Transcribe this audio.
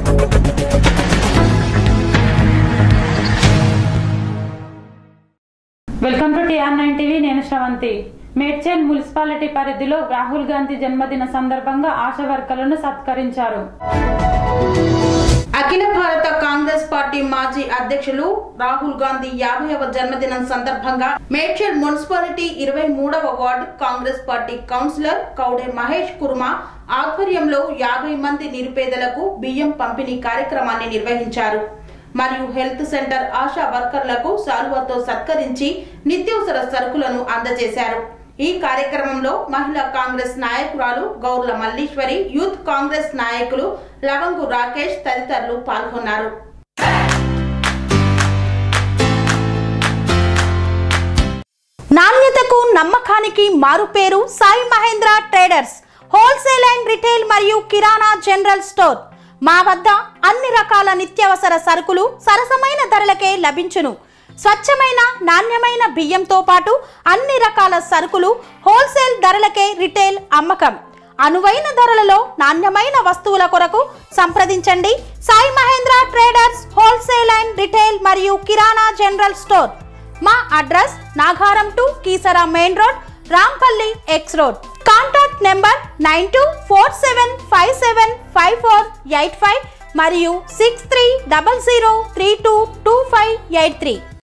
welcome to TR nine TV నేను Sravanthi Medchal municipality పరిధిలో రాహుల్ గాంధీ జన్మదిన సందర్భంగా ఆశా వర్కర్లను సత్కరించారు అఖిల భారత కాంగ్రెస్ పార్టీ మాజీ అధ్యక్షులు రాహుల్ గాంధీ యాభైవ జన్మదినం సందర్భంగా మేడ్చల్ మున్సిపాలిటీ ఇరవై మూడవ ward Congress party councillor Kaude Mahesh Kurma ఆధ్వర్యంలో యాభై మంది నిరుపేదలకు బియ్యం పంపిణీ కార్యక్రమాన్ని నిర్వహించారు మరియు హెల్త్ సెంటర్ ఆశా వర్కర్లకు సాల్వాతో సత్కరించి నిత్యావసర సరుకులను అందజేశారు ఈ కార్యక్రమంలో మహిళా కాంగ్రెస్ నాయకురాలు గౌర్ల మల్లీశ్వరి యూత్ కాంగ్రెస్ నాయకులు లవంగు రాకేష్ తదితరులు పాల్గొన్నారు నాణ్యతకు నమ్మకానికి మారుపేరు Sai Mahendra traders wholesale and retail మరియు కిరాణా జనరల్ స్టోర్ మా వద్ద అన్ని రకాల నిత్యావసర సరుకులు సరసమైన ధరలకే లభించును స్వచ్ఛమైన నాణ్యమైన బియ్యంతో పాటు అన్ని రకాల సరుకులు హోల్సేల్ ధరలకే రిటైల్ అమ్మకం అనువైన ధరలలో నాణ్యమైన వస్తువుల కొరకు సంప్రదించండి Sai Mahendra traders wholesale and retail మరియు కిరాణా జనరల్ స్టోర్ మా address Nagaram to Keesara main road Rampally X road contact number nine two four seven five seven five four eight five మరియు six three double zero three two two five eight three